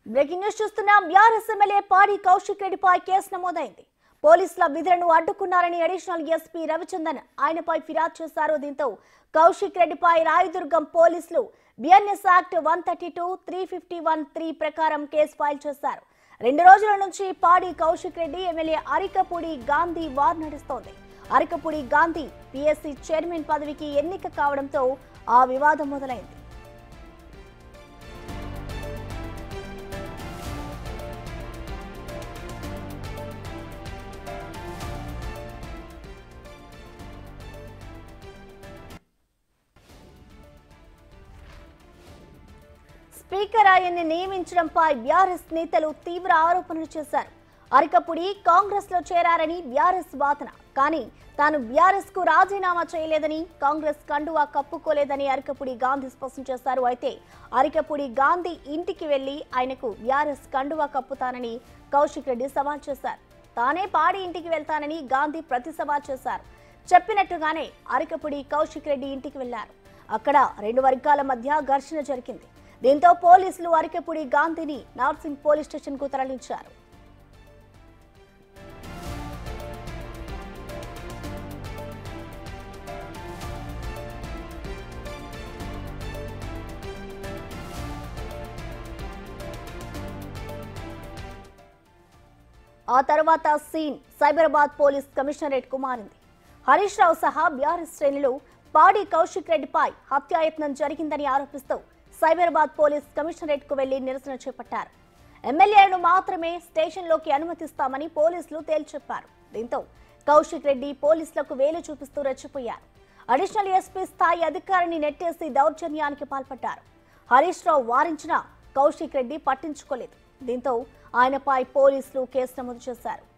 breaking news చూస్తున్నాం BRS MLA Padi Kaushik రెడ్డిపై case నమోదైంది పోలీసుల విధులను అడ్డుకున్నారని అడిషనల్ ఎస్పీ రవిచందన్ ఆయనపై ఫిర్యాదు చేశారు దీంతో కౌశిక్ రెడ్డిపై రాయదుర్గం పోలీసులు BNS act one thirty two three fifty one three ప్రకారం కేసు ఫైల్ చేశారు రెండు రోజుల నుంచి పాడి కౌశిక్ రెడ్డి ఎమ్మెల్యే అరికపూడి గాంధీ వార్ నడుస్తోంది అరికపూడి గాంధీ పిఎస్సి చైర్మన్ పదవికి ఎన్నిక కావడంతో ఆ వివాదం మొదలైంది స్పీకర్ ఆయన్ని నియమించడంపై బీఆర్ఎస్ నేతలు తీవ్ర ఆరోపణలు చేశారు అరికపుడి కాంగ్రెస్ లో చేరారని బీఆర్ఎస్ వాదన కానీ తాను బీఆర్ఎస్ కు రాజీనామా చేయలేదని కాంగ్రెస్ కండువా కప్పుకోలేదని అరికపుడి గాంధీ స్పష్టం చేశారు అయితే అరికపుడి గాంధీ ఇంటికి వెళ్లి ఆయనకు బీఆర్ఎస్ కండువా కప్పుతానని కౌశిక్ రెడ్డి సవాల్ చేశారు తానే పాడి ఇంటికి వెళ్తానని గాంధీ ప్రతి సవాల్ చేశారు చెప్పినట్టుగానే అరికపుడి కౌశిక్ రెడ్డి ఇంటికి వెళ్లారు అక్కడ రెండు వర్గాల మధ్య ఘర్షణ జరిగింది దీంతో పోలీసులు అరికెపుడి గాంధీని నార్సింగ్ పోలీస్ స్టేషన్ కు తరలించారు ఆ తర్వాత సీన్ సైబరాబాద్ పోలీస్ కమిషనరేట్ కు మారింది హరీష్ రావు సహా బీఆర్ఎస్ శ్రేణులు పాడి కౌశిక్ రెడ్డిపై హత్యాయత్నం జరిగిందని ఆరోపిస్తూ సైబరాబాద్ పోలీస్ కమిషనరేట్ కు వెళ్లి నిరసన చేపట్టారు ఎమ్మెల్యేలను మాత్రమే స్టేషన్లోకి అనుమతిస్తామని పోలీసులు తేల్చెప్పారు దీంతో కౌశిక్ రెడ్డి పోలీసులకు వేలు చూపిస్తూ రెచ్చిపోయారు అడిషనల్ ఎస్పీ స్థాయి అధికారిని నెట్టేసి దౌర్జన్యానికి పాల్పడ్డారు హరీష్ రావు వారించినా కౌశిక్ రెడ్డి పట్టించుకోలేదు దీంతో ఆయనపై పోలీసులు కేసు నమోదు చేశారు